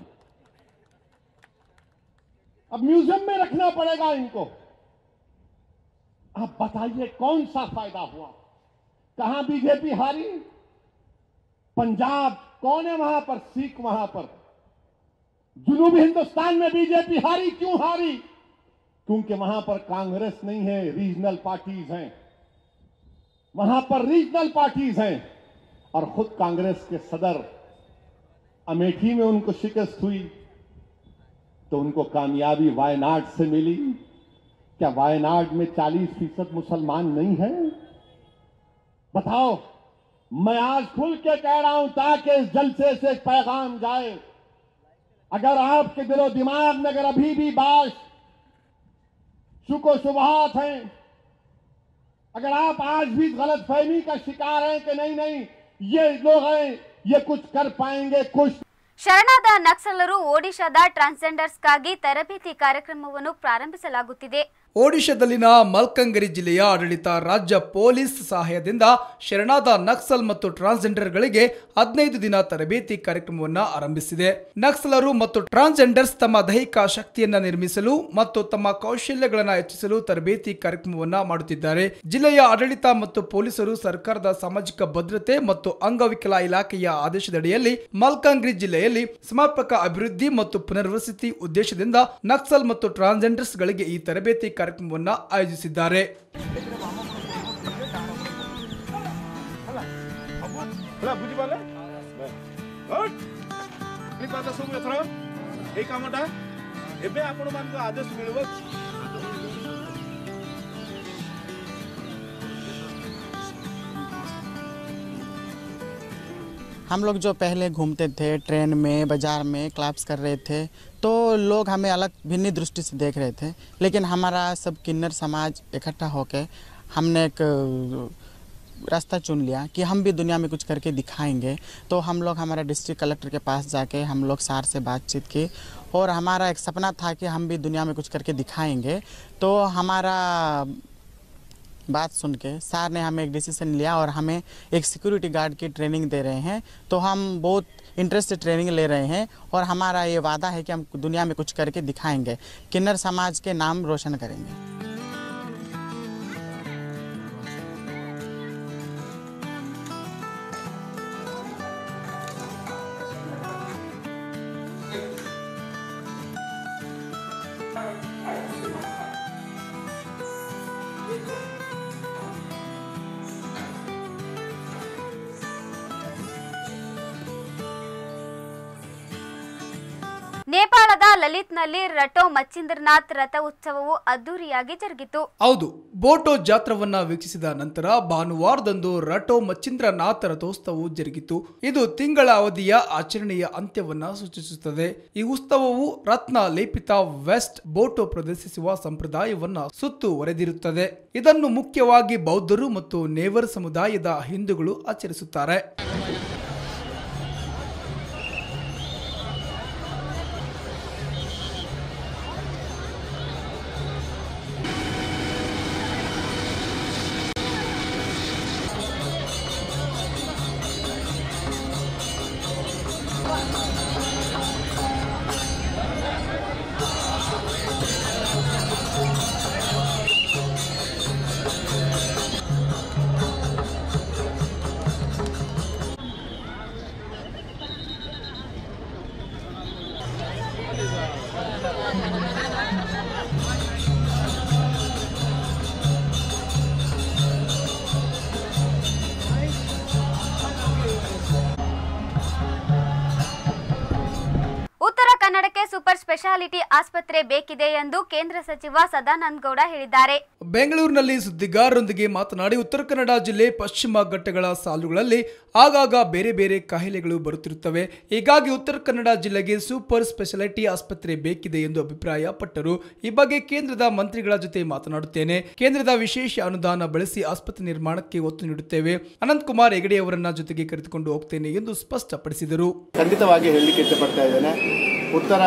अब म्यूजियम में रखना पड़ेगा इनको आप बताइए कौन सा फायदा हुआ कहां बीजेपी हारी पंजाब कौन है वहां पर सिख वहां पर जुनूबी हिंदुस्तान में बीजेपी हारी क्यों हारी क्योंकि वहां पर कांग्रेस नहीं है रीजनल पार्टीज हैं वहां पर रीजनल पार्टीज हैं और खुद कांग्रेस के सदर अमेठी में उनको शिकस्त हुई तो उनको कामयाबी वायनाड से मिली क्या वायनाड में 40 फीसद मुसलमान नहीं है बताओ मैं आज खुल के कह रहा हूं ताकि इस जलसे से एक पैगाम जाए अगर आपके दिलो दिमाग में अगर अभी भी बाश शुको शुबहात हैं अगर आप आज भी गलत फहमी का शिकार हैं कि नहीं नहीं ये लोग हैं ये कुछ कर पाएंगे कुछ ಶರಣಾದ ನಕ್ಸಲರು ಒಡಿಶಾದ ಟ್ರಾನ್ಸ್ಜೆಂಡರ್ಸ್ಗಾಗಿ ತರಬೇತಿ ಕಾರ್ಯಕ್ರಮವನ್ನು ಪ್ರಾರಂಭಿಸಲಾಗುತ್ತಿದೆ ಒಡಿಶಾದಲ್ಲಿನ ಮಲ್ಕಂಗರಿ ಜಿಲ್ಲೆಯ ಆಡಳಿತ ರಾಜ್ಯ ಪೊಲೀಸ್ ಸಹಾಯದಿಂದ ಶರಣಾದ ನಕ್ಸಲ್ ಮತ್ತು ಟ್ರಾನ್ಸ್ಜೆಂಡರ್ಗಳಿಗೆ ಹದಿನೈದು ದಿನ ತರಬೇತಿ ಕಾರ್ಯಕ್ರಮವನ್ನು ಆರಂಭಿಸಿದೆ ನಕ್ಸಲರು ಮತ್ತು ಟ್ರಾನ್ಸ್ಜೆಂಡರ್ಸ್ ತಮ್ಮ ದೈಹಿಕ ಶಕ್ತಿಯನ್ನ ನಿರ್ಮಿಸಲು ಮತ್ತು ತಮ್ಮ ಕೌಶಲ್ಯಗಳನ್ನು ಹೆಚ್ಚಿಸಲು ತರಬೇತಿ ಕಾರ್ಯಕ್ರಮವನ್ನ ಮಾಡುತ್ತಿದ್ದಾರೆ ಜಿಲ್ಲೆಯ ಆಡಳಿತ ಮತ್ತು ಪೊಲೀಸರು ಸರ್ಕಾರದ ಸಾಮಾಜಿಕ ಭದ್ರತೆ ಮತ್ತು ಅಂಗವಿಕಲ ಇಲಾಖೆಯ ಆದೇಶದಡಿಯಲ್ಲಿ ಮಲ್ಕಾಂಗ್ರಿ ಜಿಲ್ಲೆಯಲ್ಲಿ ಸಮರ್ಪಕ ಅಭಿವೃದ್ಧಿ ಮತ್ತು ಪುನರ್ವಸತಿ ಉದ್ದೇಶದಿಂದ ನಕ್ಸಲ್ ಮತ್ತು ಟ್ರಾನ್ಸ್ಜೆಂಡರ್ಸ್ ಗಳಿಗೆ ಈ ತರಬೇತಿ ಕಾರ್ಯಕ್ರಮವನ್ನು ಆಯೋಜಿಸಿದ್ದಾರೆ ହେଲା ବୁଝିପାରିଲେ କଥା ସବୁ ଏଥର ଏଇ କାମଟା ଏବେ ଆପଣମାନଙ୍କ ଆଦେଶ ମିଳିବ हम लोग जो पहले घूमते थे ट्रेन में बाज़ार में क्लाप्स कर रहे थे तो लोग हमें अलग भिन्न दृष्टि से देख रहे थे लेकिन हमारा सब किन्नर समाज इकट्ठा होकर हमने एक अ, रास्ता चुन लिया कि हम भी दुनिया में कुछ करके दिखाएंगे तो हम लोग हमारे डिस्ट्रिक्ट कलेक्टर के पास जाके हम लोग सार से बातचीत की और हमारा एक सपना था कि हम भी दुनिया में कुछ करके दिखाएंगे तो हमारा बात सुन के सर ने हमें एक डिसीजन लिया और हमें एक सिक्योरिटी गार्ड की ट्रेनिंग दे रहे हैं तो हम बहुत इंटरेस्ट से ट्रेनिंग ले रहे हैं और हमारा ये वादा है कि हम दुनिया में कुछ करके दिखाएंगे किन्नर समाज के नाम रोशन करेंगे ನೇಪಾಳದ ಲಲಿತ್ನಲ್ಲಿ ರಟೋ ಮಚ್ಚಿಂದ್ರನಾಥ್ ರಥ ಉತ್ಸವವು ಅದ್ದೂರಿಯಾಗಿ ಜರುಗಿತು ಹೌದು ಬೋಟೋ ಜಾತ್ರವನ್ನ ವೀಕ್ಷಿಸಿದ ನಂತರ ಭಾನುವಾರದಂದು ರಟೋ ಮಚ್ಚಿಂದ್ರನಾಥ ರಥೋತ್ಸವವು ಜರುಗಿತು ಇದು ತಿಂಗಳ ಅವಧಿಯ ಆಚರಣೆಯ ಅಂತ್ಯವನ್ನ ಸೂಚಿಸುತ್ತದೆ ಈ ಉತ್ಸವವು ರತ್ನ ಲೇಪಿತ ವೆಸ್ಟ್ ಬೋಟೋ ಪ್ರದರ್ಶಿಸುವ ಸಂಪ್ರದಾಯವನ್ನ ಸುತ್ತುವರೆದಿರುತ್ತದೆ ಇದನ್ನು ಮುಖ್ಯವಾಗಿ ಬೌದ್ಧರು ಮತ್ತು ನೇವರ್ ಸಮುದಾಯದ ಹಿಂದೂಗಳು ಆಚರಿಸುತ್ತಾರೆ ಉತ್ತರ ಕನ್ನಡಕ್ಕೆ ಸೂಪರ್ ಸ್ಪೆಷಾಲಿಟಿ ಆಸ್ಪತ್ರೆ ಬೇಕಿದೆ ಎಂದು ಕೇಂದ್ರ ಸಚಿವ ಸದಾನಂದ ಗೌಡ ಹೇಳಿದ್ದಾರೆ ಬೆಂಗಳೂರಿನಲ್ಲಿ ಸುದ್ದಿಗಾರರೊಂದಿಗೆ ಮಾತನಾಡಿ ಉತ್ತರ ಕನ್ನಡ ಜಿಲ್ಲೆ ಪಶ್ಚಿಮ ಘಟ್ಟಗಳ ಸಾಲುಗಳಲ್ಲಿ ಆಗಾಗ ಬೇರೆ ಬೇರೆ ಕಾಯಿಲೆಗಳು ಬರುತ್ತಿರುತ್ತವೆ ಹೀಗಾಗಿ ಉತ್ತರ ಕನ್ನಡ ಜಿಲ್ಲೆಗೆ ಸೂಪರ್ ಸ್ಪೆಷಾಲಿಟಿ ಆಸ್ಪತ್ರೆ ಬೇಕಿದೆ ಎಂದು ಅಭಿಪ್ರಾಯಪಟ್ಟರು ಈ ಬಗ್ಗೆ ಕೇಂದ್ರದ ಮಂತ್ರಿಗಳ ಜೊತೆ ಮಾತನಾಡುತ್ತೇನೆ ಕೇಂದ್ರದ ವಿಶೇಷ ಅನುದಾನ ಬಳಸಿ ಆಸ್ಪತ್ರೆ ನಿರ್ಮಾಣಕ್ಕೆ ಒತ್ತು ನೀಡುತ್ತೇವೆ ಅನಂತಕುಮಾರ್ ಹೆಗಡೆ ಅವರನ್ನ ಜೊತೆಗೆ ಕರೆದುಕೊಂಡು ಹೋಗ್ತೇನೆ ಎಂದು ಸ್ಪಷ್ಟಪಡಿಸಿದರು ಖಂಡಿತವಾಗಿ ಹೇಳಲಿಕ್ಕೆ ಇಷ್ಟಪಡ್ತಾ ಇದ್ದೇನೆ ಉತ್ತರ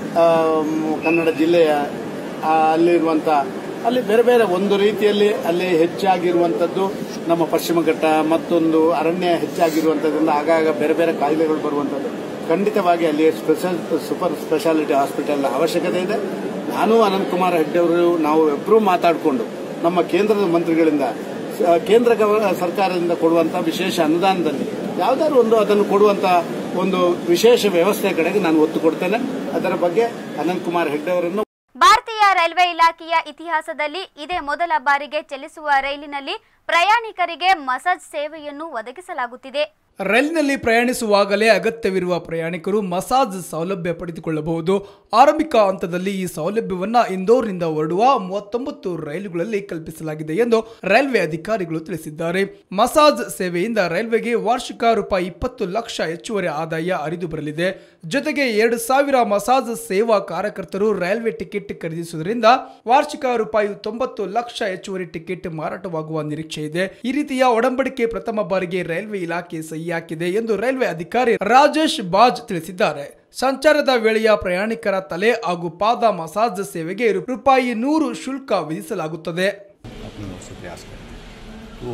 ಆಮ್, ಕನ್ನಡ ಜಿಲ್ಲೆಯ ಆ, ಅಲ್ಲಿರುವಂಥ ಅಲ್ಲಿ ಬೇರೆ ಬೇರೆ ಒಂದು ರೀತಿಯಲ್ಲಿ ಅಲ್ಲಿ ಹೆಚ್ಚಾಗಿರುವಂಥದ್ದು ನಮ್ಮ ಪಶ್ಚಿಮ ಘಟ್ಟ ಮತ್ತೊಂದು ಅರಣ್ಯ ಹೆಚ್ಚಾಗಿರುವಂಥದ್ರಿಂದ ಆಗಾಗ ಬೇರೆ ಬೇರೆ ಕಾಯಿಲೆಗಳು ಬರುವಂಥದ್ದು ಖಂಡಿತವಾಗಿ ಅಲ್ಲಿ ಸ್ಪೆಷಲ್ ಸೂಪರ್ ಸ್ಪೆಷಾಲಿಟಿ ಹಾಸ್ಪಿಟಲ್ ಅವಶ್ಯಕತೆ ಇದೆ ನಾನು ಅನಂತಕುಮಾರ್ ಹೆಗ್ಡೆ ಅವರು ನಾವು ಇಬ್ಬರೂ ಮಾತಾಡಿಕೊಂಡು ನಮ್ಮ ಕೇಂದ್ರದ ಮಂತ್ರಿಗಳಿಂದ ಸ- ಕೇಂದ್ರ ಗವ- ಸರ್ಕಾರದಿಂದ ಕೊಡುವಂತ ವಿಶೇಷ ಅನುದಾನದಲ್ಲಿ ಯಾವ್ದಾದ್ರು ಒಂದು ಅದನ್ನು ಕೊಡುವಂತ ಒಂದು ವಿಶೇಷ ವ್ಯವಸ್ಥೆ ಕಡೆಗೆ ನಾನು ಒತ್ತು ಕೊಡ್ತೇನೆ ಅದರ ಬಗ್ಗೆ ಅನಂತ್ ಕುಮಾರ್ ಹೆಗ್ಡೆ ಅವರನ್ನು ಭಾರತೀಯ ರೈಲ್ವೆ ಇಲಾಖೆಯ ಇತಿಹಾಸದಲ್ಲಿ ಇದೇ ಮೊದಲ ಬಾರಿಗೆ ಚಲಿಸುವ ರೈಲಿನಲ್ಲಿ ಪ್ರಯಾಣಿಕರಿಗೆ ಮಸಾಜ್ ಸೇವೆಯನ್ನು ಒದಗಿಸಲಾಗುತ್ತಿದೆ ರೈಲಿನಲ್ಲಿ ಪ್ರಯಾಣಿಸುವಾಗಲೇ ಅಗತ್ಯವಿರುವ ಪ್ರಯಾಣಿಕರು ಮಸಾಜ್ ಸೌಲಭ್ಯ ಪಡೆದುಕೊಳ್ಳಬಹುದು ಆರಂಭಿಕ ಹಂತದಲ್ಲಿ ಈ ಸೌಲಭ್ಯವನ್ನ ಇಂದೋರ್ನಿಂದ ಹೊರಡುವ ಮೂವತ್ತೊಂಬತ್ತು ರೈಲುಗಳಲ್ಲಿ ಕಲ್ಪಿಸಲಾಗಿದೆ ಎಂದು ರೈಲ್ವೆ ಅಧಿಕಾರಿಗಳು ತಿಳಿಸಿದ್ದಾರೆ ಮಸಾಜ್ ಸೇವೆಯಿಂದ ರೈಲ್ವೆಗೆ ವಾರ್ಷಿಕ ರೂಪಾಯಿ ಇಪ್ಪತ್ತು ಲಕ್ಷ ಹೆಚ್ಚುವರಿ ಆದಾಯ ಹರಿದು ಬರಲಿದೆ ಜೊತೆಗೆ ಎರಡು ಸಾವಿರ ಮಸಾಜ್ ಸೇವಾ ಕಾರ್ಯಕರ್ತರು ರೈಲ್ವೆ ಟಿಕೆಟ್ ಖರೀದಿಸುವುದರಿಂದ ವಾರ್ಷಿಕ ರೂಪಾಯಿ ತೊಂಬತ್ತು ಲಕ್ಷ ಹೆಚ್ಚುವರಿ ಟಿಕೆಟ್ ಮಾರಾಟವಾಗುವ ನಿರೀಕ್ಷೆ ಇದೆ ಈ ರೀತಿಯ ಒಡಂಬಡಿಕೆ ಪ್ರಥಮ ಬಾರಿಗೆ ರೈಲ್ವೆ ಇಲಾಖೆ ಸಹಿ ಹಾಕಿದೆ ಎಂದು ರೈಲ್ವೆ ಅಧಿಕಾರಿ ರಾಜೇಶ್ ಬಾಜ್ ತಿಳಿಸಿದ್ದಾರೆ ಸಂಚಾರದ ವೇಳೆಯ ಪ್ರಯಾಣಿಕರ ತಲೆ ಹಾಗೂ ಪಾದ ಮಸಾಜ್ ಸೇವೆಗೆ ರೂಪಾಯಿ ನೂರು ಶುಲ್ಕ ವಿಧಿಸಲಾಗುತ್ತದೆ अपनी ओर से प्रयास करें तो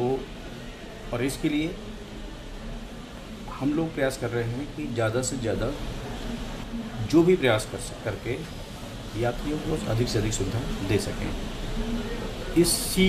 और इसके लिए हम लोग प्रयास कर रहे हैं कि ज़्यादा से ज़्यादा जो भी प्रयास कर सक करके यात्रियों को अधिक से अधिक सुविधा दे सकें इसी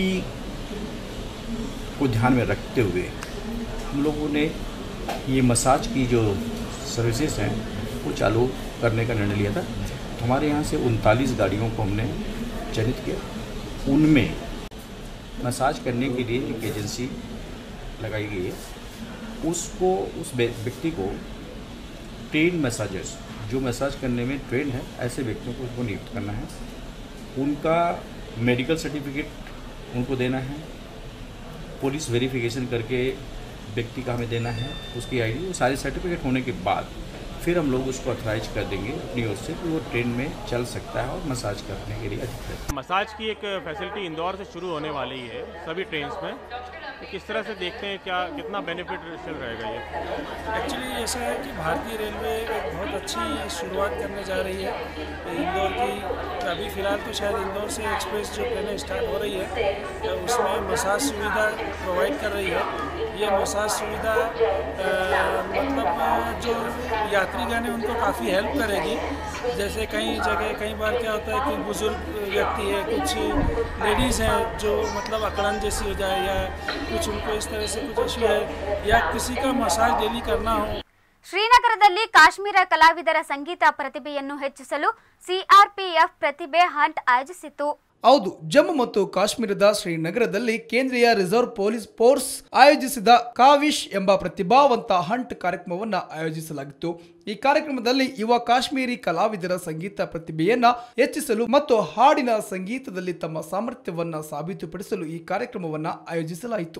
को ध्यान में रखते हुए हम लोगों ने ये मसाज की जो सर्विसेज हैं वो चालू करने का निर्णय लिया था तो हमारे यहाँ से उनतालीस गाड़ियों को हमने चयनित किया उनमें मसाज करने के लिए एक एजेंसी लगाई गई है उसको उस व्य- व्यक्ति को ट्रेन मसाजर्स जो मसाज करने में ट्रेन है ऐसे व्यक्तियों को उसको नियुक्त करना है उनका मेडिकल सर्टिफिकेट उनको देना है पुलिस वेरिफिकेशन करके व्यक्ति का हमें देना है उसकी आईडी वो सारे सर्टिफिकेट होने के बाद फिर हम लोग उसको अथराइज कर देंगे अपनी ओर से कि वो ट्रेन में चल सकता है और मसाज करने के लिए अधिकृत है मसाज की एक फैसिलिटी इंदौर से शुरू होने वाली है सभी ट्रेन्स में तो किस तरह से देखते हैं क्या कितना बेनिफिट चल रहेगा ये एक्चुअली ऐसा है कि भारतीय रेलवे एक बहुत अच्छी शुरुआत करने जा रही है इंदौर की अभी फ़िलहाल तो शायद इंदौर से एक्सप्रेस जो ट्रेनें स्टार्ट हो रही है तो उसमें मसाज सुविधा प्रोवाइड कर रही है ये मसाज सुविधा अ, मतलब अ, जो यात्रीगण हैं उनको काफ़ी हेल्प करेगी जैसे कई जगह कई बार क्या होता है कि बुज़ुर्ग व्यक्ति है कुछ लेडीज़ हैं जो मतलब अकड़न जैसी हो जाए या कुछ उनको इस तरह से कुछ इश्यू है या किसी का मसाज डेली करना हो ಶ್ರೀನಗರದಲ್ಲಿ ಕಾಶ್ಮೀರ ಕಲಾವಿದರ ಸಂಗೀತ ಪ್ರತಿಭೆಯನ್ನು ಹೆಚ್ಚಿಸಲು ಸಿಆರ್ಪಿಎಫ್ ಪ್ರತಿಭೆ ಹಂಟ್ ಆಯೋಜಿಸಿತು ಹೌದು ಜಮ್ಮು ಮತ್ತು ಕಾಶ್ಮೀರದ ಶ್ರೀನಗರದಲ್ಲಿ ಕೇಂದ್ರೀಯ ರಿಸರ್ವ್ ಪೊಲೀಸ್ ಫೋರ್ಸ್ ಆಯೋಜಿಸಿದ ಕಾವಿಶ್ ಎಂಬ ಪ್ರತಿಭಾವಂತ ಹಂಟ್ ಕಾರ್ಯಕ್ರಮವನ್ನು ಆಯೋಜಿಸಲಾಗಿತ್ತು ಈ ಕಾರ್ಯಕ್ರಮದಲ್ಲಿ ಯುವ ಕಾಶ್ಮೀರಿ ಕಲಾವಿದರ ಸಂಗೀತ ಪ್ರತಿಭೆಯನ್ನ ಹೆಚ್ಚಿಸಲು ಮತ್ತು ಹಾಡಿನ ಸಂಗೀತದಲ್ಲಿ ತಮ್ಮ ಸಾಮರ್ಥ್ಯವನ್ನ ಸಾಬೀತುಪಡಿಸಲು ಈ ಕಾರ್ಯಕ್ರಮವನ್ನ ಆಯೋಜಿಸಲಾಯಿತು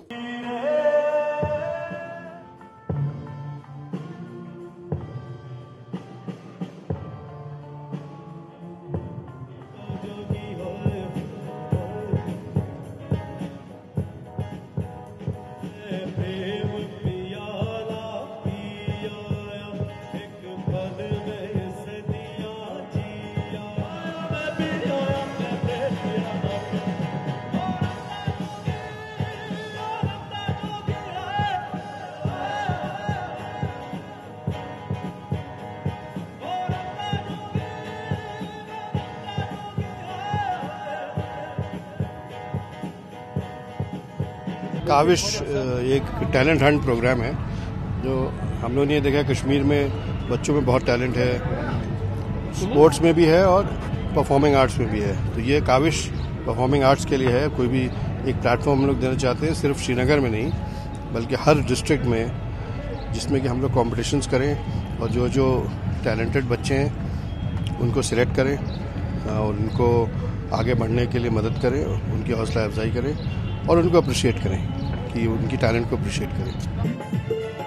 काविश अ, एक टैलेंट हंट प्रोग्राम है जो हम लोगों ने देखा कश्मीर में बच्चों में बहुत टैलेंट है स्पोर्ट्स में भी है और परफॉर्मिंग आर्ट्स में भी है तो ये काविश परफॉर्मिंग आर्ट्स के लिए है कोई भी एक प्लेटफॉर्म हम लोग देना चाहते हैं सिर्फ श्रीनगर में नहीं बल्कि हर डिस्ट्रिक्ट में जिसमें कि हम लोग कॉम्पिटिशन्स करें और जो जो टैलेंटेड बच्चे हैं उनको सिलेक्ट करें और उनको आगे बढ़ने के लिए मदद करें उनकी हौसला अफजाई करें और उनको अप्रिशिएट करें कि उनकी टैलेंट को अप्रिशिएट करें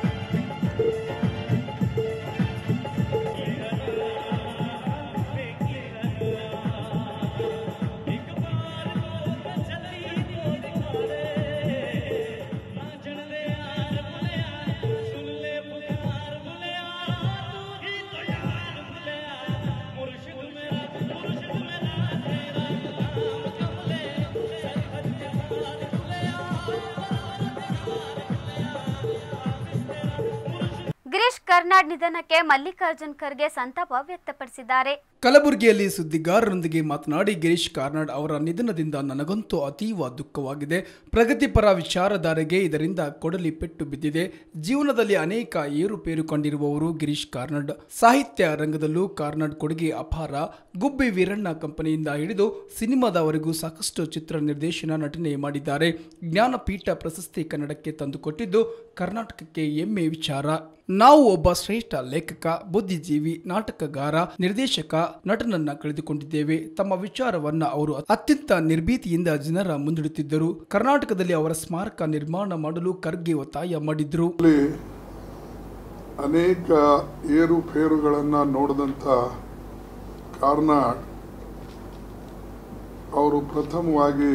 ಗಿರೀಶ್ ಕರ್ನಾಡ್ ನಿಧನಕ್ಕೆ ಮಲ್ಲಿಕಾರ್ಜುನ್ ಖರ್ಗೆ ಸಂತಾಪ ವ್ಯಕ್ತಪಡಿಸಿದ್ದಾರೆ ಕಲಬುರಗಿಯಲ್ಲಿ ಸುದ್ದಿಗಾರರೊಂದಿಗೆ ಮಾತನಾಡಿ ಗಿರೀಶ್ ಕಾರ್ನಾಡ್ ಅವರ ನಿಧನದಿಂದ ನನಗಂತೂ ಅತೀವ ದುಃಖವಾಗಿದೆ ಪ್ರಗತಿಪರ ವಿಚಾರಧಾರೆಗೆ ಇದರಿಂದ ಕೊಡಲಿ ಪೆಟ್ಟು ಬಿದ್ದಿದೆ ಜೀವನದಲ್ಲಿ ಅನೇಕ ಏರುಪೇರು ಕಂಡಿರುವವರು ಗಿರೀಶ್ ಕಾರ್ನಾಡ್ ಸಾಹಿತ್ಯ ರಂಗದಲ್ಲೂ ಕಾರ್ನಾಡ್ ಕೊಡುಗೆ ಅಪಾರ ಗುಬ್ಬಿ ವೀರಣ್ಣ ಕಂಪನಿಯಿಂದ ಹಿಡಿದು ಸಿನಿಮಾದವರೆಗೂ ಸಾಕಷ್ಟು ಚಿತ್ರ ನಿರ್ದೇಶನ ನಟನೆ ಮಾಡಿದ್ದಾರೆ ಜ್ಞಾನಪೀಠ ಪ್ರಶಸ್ತಿ ಕನ್ನಡಕ್ಕೆ ತಂದುಕೊಟ್ಟಿದ್ದು ಕರ್ನಾಟಕಕ್ಕೆ ಹೆಮ್ಮೆ ವಿಚಾರ ನಾವು ಒಬ್ಬ ಶ್ರೇಷ್ಠ ಲೇಖಕ ಬುದ್ಧಿಜೀವಿ ನಾಟಕಗಾರ ನಿರ್ದೇಶಕ ನಟನನ್ನ ಕಳೆದುಕೊಂಡಿದ್ದೇವೆ ತಮ್ಮ ವಿಚಾರವನ್ನ ಅವರು ಅತ್ಯಂತ ನಿರ್ಭೀತಿಯಿಂದ ಜನರ ಮುಂದಿಡುತ್ತಿದ್ದರು ಕರ್ನಾಟಕದಲ್ಲಿ ಅವರ ಸ್ಮಾರಕ ನಿರ್ಮಾಣ ಮಾಡಲು ಖರ್ಗೆ ಒತ್ತಾಯ ಮಾಡಿದ್ರು ಅನೇಕ ಏರುಪೇರುಗಳನ್ನು ನೋಡಿದಂಥ ಕಾರ್ನಾಡ್ ಅವರು ಪ್ರಥಮವಾಗಿ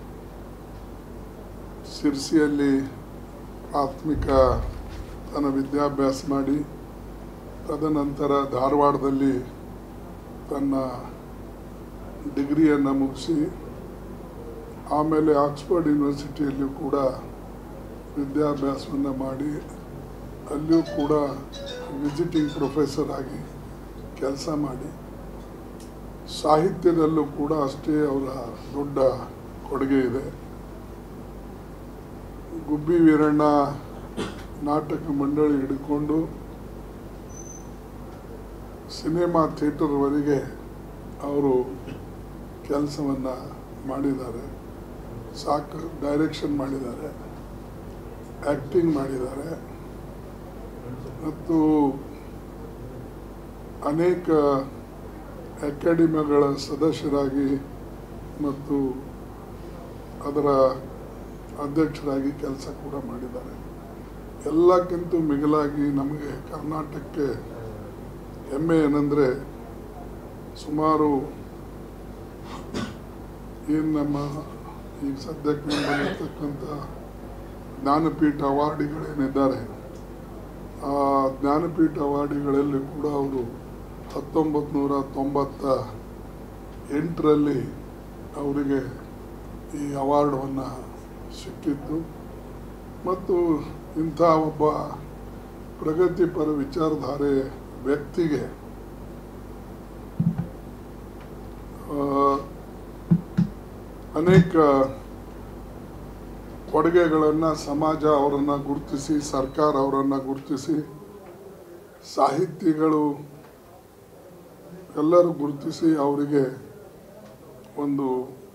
ಸಿರ್ಸಿಯಲ್ಲಿ ಪ್ರಾಥಮಿಕ ತನ್ನ ವಿದ್ಯಾಭ್ಯಾಸ ಮಾಡಿ ತದನಂತರ ಧಾರವಾಡದಲ್ಲಿ ತನ್ನ ಡಿಗ್ರಿಯನ್ನು ಮುಗಿಸಿ ಆಮೇಲೆ ಆಕ್ಸ್ಫರ್ಡ್ ಯೂನಿವರ್ಸಿಟಿಯಲ್ಲಿಯೂ ಕೂಡ ವಿದ್ಯಾಭ್ಯಾಸವನ್ನು ಮಾಡಿ ಅಲ್ಲಿಯೂ ಕೂಡ ವಿಸಿಟಿಂಗ್ ಪ್ರೊಫೆಸರ್ ಆಗಿ ಕೆಲಸ ಮಾಡಿ ಸಾಹಿತ್ಯದಲ್ಲೂ ಕೂಡ ಅಷ್ಟೇ ಅವರ ದೊಡ್ಡ ಕೊಡುಗೆ ಇದೆ ಗುಬ್ಬಿ ವೀರಣ್ಣ ನಾಟಕ ಮಂಡಳಿ ಹಿಡ್ಕೊಂಡು ಸಿನಿಮಾ ಥಿಯೇಟರ್ವರೆಗೆ ಅವರು ಕೆಲಸವನ್ನು ಮಾಡಿದ್ದಾರೆ ಸಾಕು ಡೈರೆಕ್ಷನ್ ಮಾಡಿದ್ದಾರೆ ಆ್ಯಕ್ಟಿಂಗ್ ಮಾಡಿದ್ದಾರೆ ಮತ್ತು ಅನೇಕ ಅಕಾಡೆಮಿಗಳ ಸದಸ್ಯರಾಗಿ ಮತ್ತು ಅದರ ಅಧ್ಯಕ್ಷರಾಗಿ ಕೆಲಸ ಕೂಡ ಮಾಡಿದ್ದಾರೆ ಎಲ್ಲಕ್ಕಿಂತ ಮಿಗಿಲಾಗಿ ನಮಗೆ ಕರ್ನಾಟಕಕ್ಕೆ ಹೆಮ್ಮೆ ಏನಂದರೆ ಸುಮಾರು ಏನು ನಮ್ಮ ಈಗ ಸದ್ಯಕ್ಕೆ ನಮ್ಮಲ್ಲಿರ್ತಕ್ಕಂಥ ಜ್ಞಾನಪೀಠ ಅವಾರ್ಡಿಗಳೇನಿದ್ದಾರೆ ಆ ಜ್ಞಾನಪೀಠ ಅವಾರ್ಡಿಗಳಲ್ಲಿ ಕೂಡ ಅವರು ಹತ್ತೊಂಬತ್ತು ನೂರ ತೊಂಬತ್ತ ಎಂಟರಲ್ಲಿ ಅವರಿಗೆ ಈ ಅವಾರ್ಡವನ್ನು ಸಿಕ್ಕಿತ್ತು ಮತ್ತು ಇಂಥ ಒಬ್ಬ ಪ್ರಗತಿಪರ ವಿಚಾರಧಾರೆ ವ್ಯಕ್ತಿಗೆ ಆ, ಅನೇಕ ಕೊಡುಗೆಗಳನ್ನು ಸಮಾಜ ಅವರನ್ನು ಗುರುತಿಸಿ ಸರ್ಕಾರ ಅವರನ್ನು ಗುರುತಿಸಿ ಸಾಹಿತಿಗಳು ಎಲ್ಲರೂ ಗುರುತಿಸಿ ಅವರಿಗೆ ಒಂದು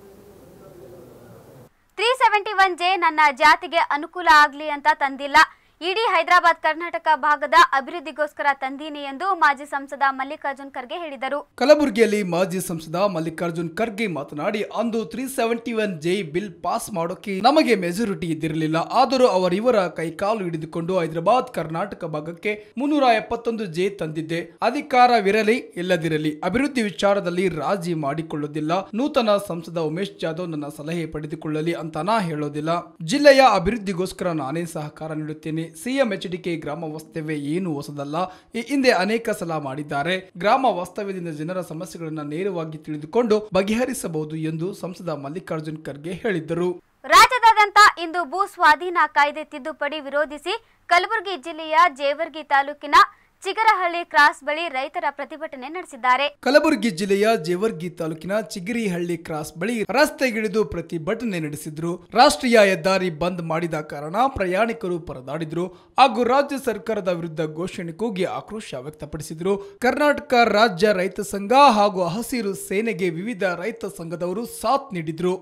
ತ್ರೀ ಸೆವೆಂಟಿ ಒನ್ ಜೆ ನನ್ನ ಜಾತಿಗೆ ಅನುಕೂಲ ಆಗ್ಲಿ ಅಂತ ತಂದಿಲ್ಲ ಇಡೀ ಹೈದರಾಬಾದ್ ಕರ್ನಾಟಕ ಭಾಗದ ಅಭಿವೃದ್ಧಿಗೋಸ್ಕರ ತಂದೀನಿ ಎಂದು ಮಾಜಿ ಸಂಸದ ಮಲ್ಲಿಕಾರ್ಜುನ್ ಖರ್ಗೆ ಹೇಳಿದರು ಕಲಬುರಗಿಯಲ್ಲಿ ಮಾಜಿ ಸಂಸದ ಮಲ್ಲಿಕಾರ್ಜುನ್ ಖರ್ಗೆ ಮಾತನಾಡಿ ಅಂದು three seventy one J bill pass ಮಾಡೋಕೆ ನಮಗೆ ಮೆಜಾರಿಟಿ ಇದ್ದಿರಲಿಲ್ಲ ಆದರೂ ಅವರಿವರ ಕೈಕಾಲು ಹಿಡಿದುಕೊಂಡು ಹೈದರಾಬಾದ್ ಕರ್ನಾಟಕ ಭಾಗಕ್ಕೆ ಮುನ್ನೂರ ಎಪ್ಪತ್ತೊಂದು ಜೆ ತಂದಿದ್ದೆ ಅಧಿಕಾರವಿರಲಿ ಇಲ್ಲದಿರಲಿ ಅಭಿವೃದ್ಧಿ ವಿಚಾರದಲ್ಲಿ ರಾಜಿ ಮಾಡಿಕೊಳ್ಳುವುದಿಲ್ಲ ನೂತನ ಸಂಸದ ಉಮೇಶ್ ಜಾಧವ್ ನನ್ನ ಸಲಹೆ ಪಡೆದುಕೊಳ್ಳಲಿ ಅಂತ ನಾ ಹೇಳೋದಿಲ್ಲ ಜಿಲ್ಲೆಯ ಅಭಿವೃದ್ಧಿಗೋಸ್ಕರ ನಾನೇ ಸಹಕಾರ ನೀಡುತ್ತೇನೆ ಸಿಎಂ ಎಚ್ ಡಿಕೆ ಗ್ರಾಮ ವಾಸ್ತವ್ಯ ಏನು ಹೊಸದಲ್ಲ ಈ ಹಿಂದೆ ಅನೇಕ ಸಲ ಮಾಡಿದ್ದಾರೆ ಗ್ರಾಮ ವಾಸ್ತವ್ಯದಿಂದ ಜನರ ಸಮಸ್ಯೆಗಳನ್ನು ನೇರವಾಗಿ ತಿಳಿದುಕೊಂಡು ಬಗೆಹರಿಸಬಹುದು ಎಂದು ಸಂಸದ ಮಲ್ಲಿಕಾರ್ಜುನ್ ಖರ್ಗೆ ಹೇಳಿದ್ದರು ರಾಜ್ಯದಾದ್ಯಂತ ಇಂದು ಭೂ ಸ್ವಾಧೀನ ಕಾಯ್ದೆ ತಿದ್ದುಪಡಿ ವಿರೋಧಿಸಿ ಕಲಬುರಗಿ ಜಿಲ್ಲೆಯ ಜೇವರ್ಗಿ ತಾಲೂಕಿನ ಚಿಗರಹಳ್ಳಿ ಕ್ರಾಸ್ ಬಳಿ ರೈತರ ಪ್ರತಿಭಟನೆ ನಡೆಸಿದ್ದಾರೆ ಕಲಬುರಗಿ ಜಿಲ್ಲೆಯ ಜೇವರ್ಗಿ ತಾಲೂಕಿನ ಚಿಗಿರಿಹಳ್ಳಿ ಕ್ರಾಸ್ ಬಳಿ ರಸ್ತೆಗಿಳಿದು ಪ್ರತಿಭಟನೆ ನಡೆಸಿದ್ರು ರಾಷ್ಟ್ರೀಯ ಹೆದ್ದಾರಿ ಬಂದ್ ಮಾಡಿದ ಕಾರಣ ಪ್ರಯಾಣಿಕರು ಪರದಾಡಿದ್ರು ಹಾಗೂ ರಾಜ್ಯ ಸರ್ಕಾರದ ವಿರುದ್ಧ ಘೋಷಣೆ ಕೂಗಿ ಆಕ್ರೋಶ ವ್ಯಕ್ತಪಡಿಸಿದ್ರು ಕರ್ನಾಟಕ ರಾಜ್ಯ ರೈತ ಸಂಘ ಹಾಗೂ ಹಸಿರು ಸೇನೆಗೆ ವಿವಿಧ ರೈತ ಸಂಘದವರು ಸಾಥ್ ನೀಡಿದ್ರು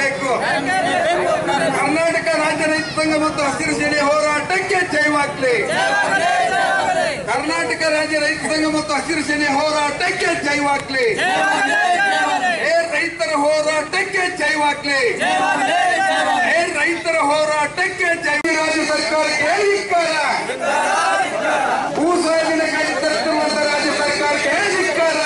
ಕರ್ನಾಟಕ ರಾಜ್ಯ ರೈತ ಸಂಘ ಮತ್ತು ಹಸಿರು ಸೇನೆ ಹೋರಾಟಕ್ಕೆ ಜಯವಾಗ್ಲಿ ಕರ್ನಾಟಕ ರಾಜ್ಯ ರೈತ ಸಂಘ ಮತ್ತು ಹಸಿರು ಸೇನೆ ಹೋರಾಟಕ್ಕೆ ಜಯವಾಗ್ಲಿ ಏ ರೈತರ ಹೋರಾಟಕ್ಕೆ ಜಯವಾಗ್ಲಿ ಏ ರೈತರ ಹೋರಾಟಕ್ಕೆ ಜಯ ರಾಜ್ಯ ಸರ್ಕಾರಕ್ಕೆ ಧಿಕ್ಕಾರ ಭೂ ಸ್ವಾಧೀನ ಕಾಯ್ದೆ ತರುತ್ತಿರುವಂತ ರಾಜ್ಯ ಸರ್ಕಾರಕ್ಕೆ ಧಿಕ್ಕಾರ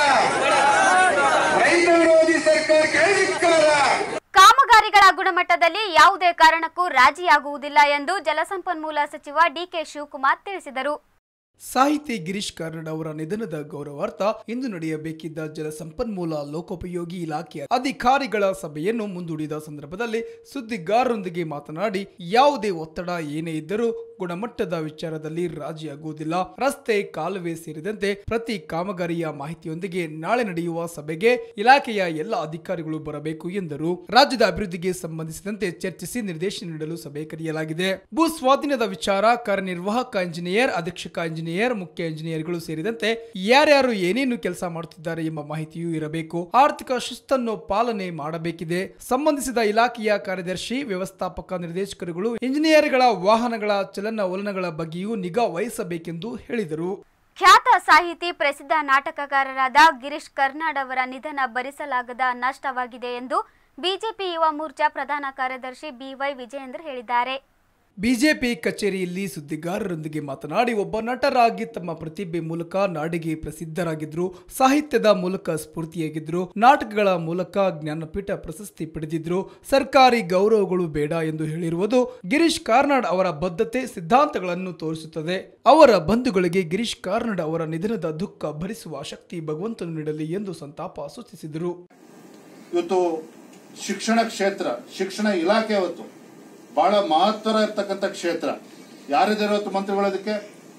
ರೈತ ವಿರೋಧಿ ಸರ್ಕಾರಕ್ಕೆ ಧಿಕ್ಕಾರ ಕಾಮಗಾರಿಗಳ ಗುಣಮಟ್ಟದಲ್ಲಿ ಯಾವುದೇ ಕಾರಣಕ್ಕೂ ರಾಜಿಯಾಗುವುದಿಲ್ಲ ಎಂದು ಜಲಸಂಪನ್ಮೂಲ ಸಚಿವ ಡಿಕೆ ಶಿವಕುಮಾರ್ ತಿಳಿಸಿದರು ಸಾಹಿತಿ ಗಿರೀಶ್ ಕಾರ್ನಾಡ್ ಅವರ ನಿಧನದ ಗೌರವಾರ್ಥ ಇಂದು ನಡೆಯಬೇಕಿದ್ದ ಜಲಸಂಪನ್ಮೂಲ ಲೋಕೋಪಯೋಗಿ ಇಲಾಖೆಯ ಅಧಿಕಾರಿಗಳ ಸಭೆಯನ್ನು ಮುಂದೂಡಿದ ಸಂದರ್ಭದಲ್ಲಿ ಸುದ್ದಿಗಾರರೊಂದಿಗೆ ಮಾತನಾಡಿ ಯಾವುದೇ ಒತ್ತಡ ಏನೇ ಇದ್ದರೂ ಗುಣಮಟ್ಟದ ವಿಚಾರದಲ್ಲಿ ರಾಜಿಯಾಗುವುದಿಲ್ಲ ರಸ್ತೆ ಕಾಲುವೆ ಸೇರಿದಂತೆ ಪ್ರತಿ ಕಾಮಗಾರಿಯ ಮಾಹಿತಿಯೊಂದಿಗೆ ನಾಳೆ ನಡೆಯುವ ಸಭೆಗೆ ಇಲಾಖೆಯ ಎಲ್ಲ ಅಧಿಕಾರಿಗಳು ಬರಬೇಕು ಎಂದರು ರಾಜ್ಯದ ಅಭಿವೃದ್ಧಿಗೆ ಸಂಬಂಧಿಸಿದಂತೆ ಚರ್ಚಿಸಿ ನಿರ್ದೇಶನ ನೀಡಲು ಸಭೆ ಕರೆಯಲಾಗಿದೆ ಭೂ ಸ್ವಾಧೀನದ ವಿಚಾರ ಕಾರ್ಯನಿರ್ವಾಹಕ ಇಂಜಿನಿಯರ್ ಅಧೀಕ್ಷಕ ಇಂಜಿನಿಯರ್ ಮುಖ್ಯ ಇಂಜಿನಿಯರ್ಗಳು ಸೇರಿದಂತೆ ಯಾರ್ಯಾರು ಏನೇನು ಕೆಲಸ ಮಾಡುತ್ತಿದ್ದಾರೆ ಎಂಬ ಮಾಹಿತಿಯೂ ಇರಬೇಕು ಆರ್ಥಿಕ ಶಿಸ್ತನ್ನು ಪಾಲನೆ ಮಾಡಬೇಕಿದೆ ಸಂಬಂಧಿಸಿದ ಇಲಾಖೆಯ ಕಾರ್ಯದರ್ಶಿ ವ್ಯವಸ್ಥಾಪಕ ನಿರ್ದೇಶಕರುಗಳು ಇಂಜಿನಿಯರ್ಗಳ ವಾಹನಗಳ ಚಲನವಲನಗಳ ಬಗ್ಗೆಯೂ ನಿಗಾ ವಹಿಸಬೇಕೆಂದು ಹೇಳಿದರು ಖ್ಯಾತ ಸಾಹಿತಿ ಪ್ರಸಿದ್ಧ ನಾಟಕಕಾರರಾದ ಗಿರೀಶ್ ಕರ್ನಾಡ್ ಅವರ ನಿಧನ ಭರಿಸಲಾಗದ ನಷ್ಟವಾಗಿದೆ ಎಂದು ಬಿಜೆಪಿ ಯುವ ಮೋರ್ಚಾ ಪ್ರಧಾನ ಕಾರ್ಯದರ್ಶಿ ಬಿವೈ ವಿಜಯೇಂದ್ರ ಹೇಳಿದ್ದಾರೆ ಬಿಜೆಪಿ ಕಚೇರಿಯಲ್ಲಿ ಸುದ್ದಿಗಾರರೊಂದಿಗೆ ಮಾತನಾಡಿ ಒಬ್ಬ ನಟರಾಗಿ ತಮ್ಮ ಪ್ರತಿಭೆ ಮೂಲಕ ನಾಡಿಗೆ ಪ್ರಸಿದ್ಧರಾಗಿದ್ರು ಸಾಹಿತ್ಯದ ಮೂಲಕ ಸ್ಫೂರ್ತಿಯಾಗಿದ್ರು ನಾಟಕಗಳ ಮೂಲಕ ಜ್ಞಾನಪೀಠ ಪ್ರಶಸ್ತಿ ಪಡೆದಿದ್ರು ಸರ್ಕಾರಿ ಗೌರವಗಳು ಬೇಡ ಎಂದು ಹೇಳಿರುವುದು ಗಿರೀಶ್ ಕಾರ್ನಾಡ್ ಅವರ ಬದ್ಧತೆ ಸಿದ್ಧಾಂತಗಳನ್ನು ತೋರಿಸುತ್ತದೆ ಅವರ ಬಂಧುಗಳಿಗೆ ಗಿರೀಶ್ ಕಾರ್ನಾಡ್ ಅವರ ನಿಧನದ ದುಃಖ ಭರಿಸುವ ಶಕ್ತಿ ಭಗವಂತನು ನೀಡಲಿ ಎಂದು ಸಂತಾಪ ಸೂಚಿಸಿದರು ಇವತ್ತು ಶಿಕ್ಷಣ ಕ್ಷೇತ್ರ ಶಿಕ್ಷಣ ಇಲಾಖೆ ಇವತ್ತು ಬಹಳ ಮಹತ್ತರ ಇರ್ತಕ್ಕಂಥ ಕ್ಷೇತ್ರ ಯಾರಿದ್ದಾರೆ ಇವತ್ತು ಮಂತ್ರಿಗಳು ಅದಕ್ಕೆ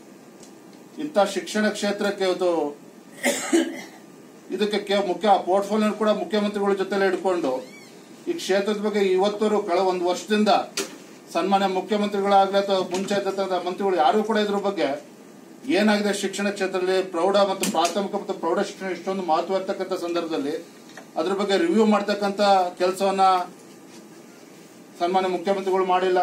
ಇಂಥ ಶಿಕ್ಷಣ ಕ್ಷೇತ್ರಕ್ಕೆ ಇವತ್ತು ಇದಕ್ಕೆ ಕೆ- ಮುಖ್ಯ ಪೋರ್ಟ್ಫೋಲಿಯೋ ಕೂಡ ಮುಖ್ಯಮಂತ್ರಿಗಳ ಜೊತೆಲೆ ಇಟ್ಕೊಂಡು ಈ ಕ್ಷೇತ್ರದ ಬಗ್ಗೆ ಇವತ್ತವರು ಕಳೆದ ಒಂದು ವರ್ಷದಿಂದ ಸನ್ಮಾನ್ಯ ಮುಖ್ಯಮಂತ್ರಿಗಳಾಗ್ಲಿ ಅಥವಾ ಮುಂಚೆ ಇದ್ದಂತ ಮಂತ್ರಿಗಳು ಯಾರು ಕೂಡ ಇದ್ರ ಬಗ್ಗೆ ಏನಾಗಿದೆ ಶಿಕ್ಷಣ ಕ್ಷೇತ್ರದಲ್ಲಿ ಪ್ರೌಢ ಮತ್ತು ಪ್ರಾಥಮಿಕ ಮತ್ತು ಪ್ರೌಢ ಶಿಕ್ಷಣ ಇಷ್ಟೊಂದು ಮಹತ್ವ ಇರ್ತಕ್ಕಂಥ ಸಂದರ್ಭದಲ್ಲಿ ಅದ್ರ ಬಗ್ಗೆ ರಿವ್ಯೂ ಮಾಡ್ತಕ್ಕಂಥ ಕೆಲಸವನ್ನ ಸನ್ಮಾನ್ಯ ಮುಖ್ಯಮಂತ್ರಿಗಳು ಮಾಡಿಲ್ಲ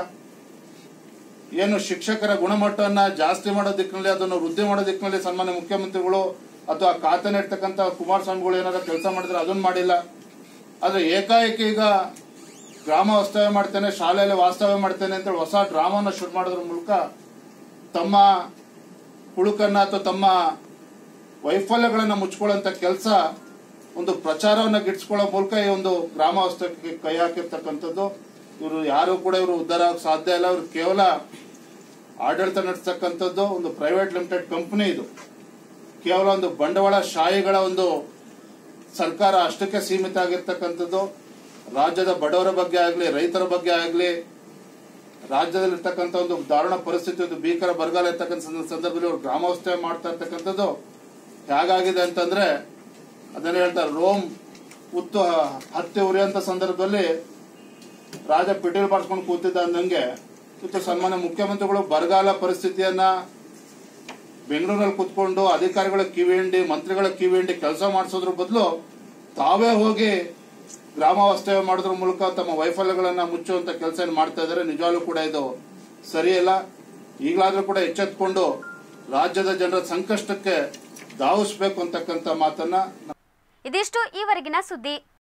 ಏನು ಶಿಕ್ಷಕರ ಗುಣಮಟ್ಟವನ್ನ ಜಾಸ್ತಿ ಮಾಡೋ ದಿಕ್ಕಿನಲ್ಲಿ ಅದನ್ನು ವೃದ್ಧಿ ಮಾಡೋ ದಿಕ್ಕಿನಲ್ಲಿ ಸನ್ಮಾನ್ಯ ಮುಖ್ಯಮಂತ್ರಿಗಳು ಅಥವಾ ಖಾತೆ ಇರ್ತಕ್ಕಂಥ ಕುಮಾರಸ್ವಾಮಿಗಳು ಏನಾದ್ರು ಕೆಲಸ ಮಾಡಿದ್ರೆ ಅದನ್ನ ಮಾಡಿಲ್ಲ ಆದ್ರೆ ಏಕಾಏಕಿ ಈಗ ಗ್ರಾಮ ವಾಸ್ತವ್ಯ ಮಾಡ್ತೇನೆ ಶಾಲೆಯಲ್ಲಿ ವಾಸ್ತವ್ಯ ಮಾಡ್ತೇನೆ ಅಂತೇಳಿ ಹೊಸ ಡ್ರಾಮಾನ ಶುರು ಮಾಡೋದ್ರ ಮೂಲಕ ತಮ್ಮ ಹುಳುಕನ್ನ ಅಥವಾ ತಮ್ಮ ವೈಫಲ್ಯಗಳನ್ನ ಮುಚ್ಕೊಳ್ಳುವಂತ ಕೆಲಸ ಒಂದು ಪ್ರಚಾರವನ್ನ ಗಿಟ್ಸ್ಕೊಳ್ಳೋ ಮೂಲಕ ಈ ಒಂದು ಗ್ರಾಮ ವಾಸ್ತವ್ಯಕ್ಕೆ ಕೈ ಹಾಕಿರ್ತಕ್ಕಂಥದ್ದು ಇವರು ಯಾರು ಕೂಡ ಇವರು ಉದ್ಧಾರ ಆಗಕ್ಕೆ ಸಾಧ್ಯ ಇಲ್ಲ ಇವರು ಕೇವಲ ಆಡಳಿತ ನಡೆಸ್ತಕ್ಕಂಥದ್ದು ಒಂದು ಪ್ರೈವೇಟ್ ಲಿಮಿಟೆಡ್ ಕಂಪನಿ ಇದು ಕೇವಲ ಒಂದು ಬಂಡವಾಳ ಶಾಹಿಗಳ ಒಂದು ಸರ್ಕಾರ ಅಷ್ಟಕ್ಕೆ ಸೀಮಿತ ಆಗಿರ್ತಕ್ಕಂಥದ್ದು ರಾಜ್ಯದ ಬಡವರ ಬಗ್ಗೆ ಆಗಲಿ ರೈತರ ಬಗ್ಗೆ ಆಗಲಿ ರಾಜ್ಯದಲ್ಲಿರ್ತಕ್ಕಂಥ ಒಂದು ದಾರುಣ ಪರಿಸ್ಥಿತಿ ಒಂದು ಭೀಕರ ಬರಗಾಲ ಇರ್ತಕ್ಕಂಥ ಸಂದ- ಸಂದರ್ಭದಲ್ಲಿ ಅವರು ಗ್ರಾಮೋತ್ಸವ ಮಾಡ್ತಾ ಇರ್ತಕ್ಕಂಥದ್ದು ಹೇಗಾಗಿದೆ ಅಂತಂದ್ರೆ ಅದನ್ನ ಹೇಳ್ತಾರೆ ರೋಮ್ ಉತ್ತು ಹ- ಹತ್ತಿ ಉರಿಯಂತ ಸಂದರ್ಭದಲ್ಲಿ ರಾಜ ಪಿಟೀಲ್ ಬಾರಿಸ್ಕೊಂಡು ಕೂತಿದ್ದ ಅಂದಂಗೆ ಇವತ್ತು ಸನ್ಮಾನ್ಯ ಮುಖ್ಯಮಂತ್ರಿಗಳು ಬರಗಾಲ ಪರಿಸ್ಥಿತಿಯನ್ನ ಬೆಂಗಳೂರಲ್ಲಿ ಕೂತ್ಕೊಂಡು ಅಧಿಕಾರಿಗಳ ಕಿವಿಹಿಂಡಿ ಮಂತ್ರಿಗಳ ಕಿವಿಹಿಂಡಿ ಕೆಲಸ ಮಾಡಿಸೋದ್ರ ಬದಲು ತಾವೇ ಹೋಗಿ ಗ್ರಾಮ ವಾಸ್ತವ್ಯ ಮಾಡೋದ್ರ ಮೂಲಕ ತಮ್ಮ ವೈಫಲ್ಯಗಳನ್ನ ಮುಚ್ಚುವಂತ ಕೆಲಸ ಏನ್ ಮಾಡ್ತಾ ಇದ್ದಾರೆ ನಿಜವಾಗ್ಲೂ ಕೂಡ ಇದು ಸರಿಯಲ್ಲ ಈಗಲಾದ್ರೂ ಕೂಡ ಎಚ್ಚೆತ್ಕೊಂಡು ರಾಜ್ಯದ ಜನರ ಸಂಕಷ್ಟಕ್ಕೆ ಧಾವಿಸ್ಬೇಕು ಅಂತಕ್ಕಂಥ ಮಾತನ್ನ ಇದಿಷ್ಟು ಈವರೆಗಿನ ಸುದ್ದಿ